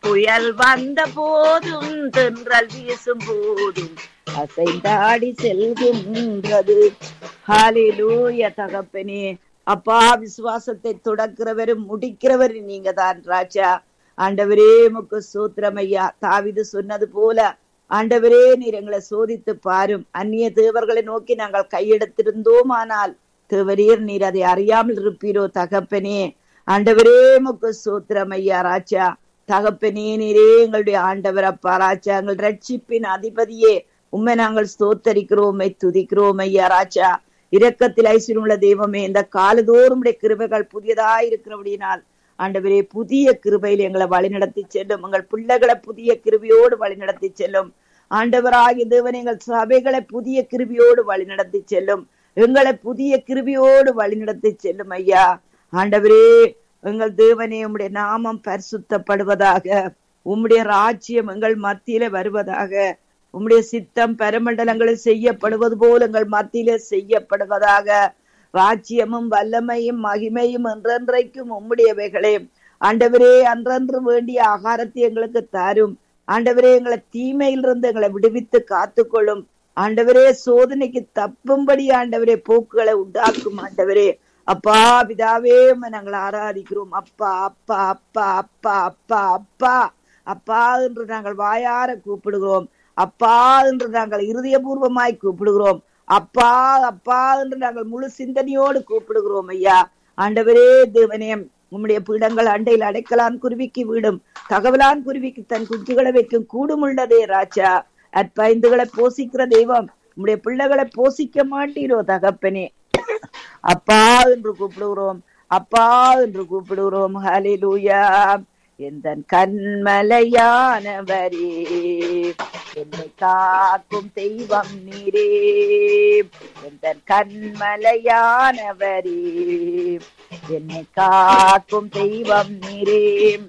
புயல் வந்த போதும் தென்றல் வீசும் போதும் அசைந்தாடி செல்கின்றது ஹalleluya தகப்பனே அப்பா விசுவாசத்தை தொடக்கிறவரும் முடிக்கிறவர் நீங்க தான் ராஜா ஆண்டவரே முக்கு சூத்திரம் ஐயா தாவிது சொன்னது போல ஆண்டவரே நீர் எங்களை சோதித்து பாரும் அந்நிய தேவர்களை நோக்கி நாங்கள் கையெடுத்திருந்தோமானால் தேவரீர் நீர் அதை அறியாமல் இருப்பீரோ தகப்பனே ஆண்டவரே முக்கு சூத்திரம் ஐயா ராஜா தகப்பனே நீரே எங்களுடைய ஆண்டவர் அப்பா ராஜா எங்கள் ரட்சிப்பின் அதிபதியே உண்மை நாங்கள் ஸ்தோத்தரிக்கிறோம் உம்மை துதிக்கிறோம் ஐயா ராஜா இரக்கத்தில் ஐஸ்வர்யமுள்ள தெய்வமே இந்த காலதோறும் உடைய கிருபைகள் புதியதாய் இருக்கிறபடியினால் ஆண்டவரே புதிய கிருபையில் எங்களை வழிநடத்தி செல்லும் எங்கள் பிள்ளைகளை புதிய கிருபையோடு வழிநடத்தி செல்லும் ஆண்டவராகிய தேவன் எங்கள் சபைகளை புதிய கிருபியோடு வழிநடத்தி செல்லும் எங்களை புதிய கிருபியோடு வழிநடத்தி செல்லும் ஐயா ஆண்டவரே எங்கள் தேவனே உம்முடைய நாமம் பரிசுத்தப்படுவதாக உம்முடைய ராஜ்யம் எங்கள் மத்தியில வருவதாக உம்முடைய சித்தம் பரமண்டலங்களில் செய்யப்படுவது போல் எங்கள் மத்தியிலே செய்யப்படுவதாக ராஜ்யமும் வல்லமையும் மகிமையும் என்றென்றைக்கும் உம்முடையவைகளே ஆண்டவரே அன்றன்று வேண்டிய ஆகாரத்தை எங்களுக்கு தாரும் ஆண்டவரே எங்களை தீமையிலிருந்து எங்களை விடுவித்து காத்துக்கொள்ளும் ஆண்டவரே சோதனைக்கு தப்பும்படி ஆண்டவரே போக்குகளை உண்டாக்கும் ஆண்டவரே அப்பா பிதாவே உம்மை நாங்கள் ஆராதிக்கிறோம் அப்பா அப்பா அப்பா அப்பா அப்பா அப்பா அப்பா என்று நாங்கள் வாயார கூப்பிடுகிறோம் அப்பா என்று நாங்கள் இருதயபூர்வமாய் கூப்பிடுகிறோம் அப்பா அப்பா என்று நாங்கள் முழு சிந்தனையோடு கூப்பிடுகிறோம் ஐயா ஆண்டவரே தேவனே உம்முடைய பீடங்கள் அண்டையில் அடைக்கலான் குருவிக்கு வீடும் தகவலான் குருவிக்கு தன் குஞ்சுகளை வைக்கும் கூடும் உள்ளதே ராஜா அற்பைந்துகளை போசிக்கிற தெய்வம் உம்முடைய பிள்ளைகளை போசிக்க மாட்டீரோ தகப்பனே அப்பா என்று கூப்பிடுகிறோம் அப்பா என்று கூப்பிடுகிறோம் ஹலிலூயா எந்த கண்மலையானவரே என்னை காக்கும் தெய்வம் நீரே எந்த கண்மலையானவரே என்னை காக்கும் தெய்வம் நீரே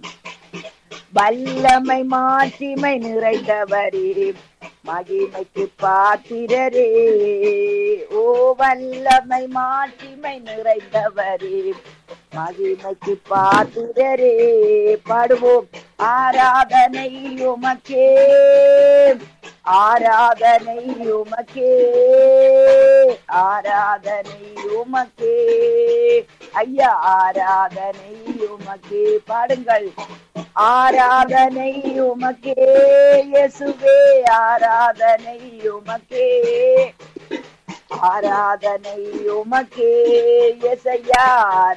வல்லமை மாட்சிமை நிறைந்தவரே மகிமைக்கு பாத்திரரே ஓ வல்லமை மாட்சிமை நிறைந்தவரே மகிமைக்கு பாத்திரரே பாடுவோம் ஆராதனை உமக்கே ஆராதனை உமக்கே ஆராதனை உமக்கே ஐயா ஆராதனை உமக்கே பாடுங்கள் ஆராதனை உமக்கே இயேசுவே ஆராதனை உமக்கே ஆராதனை உமக்கே எசையா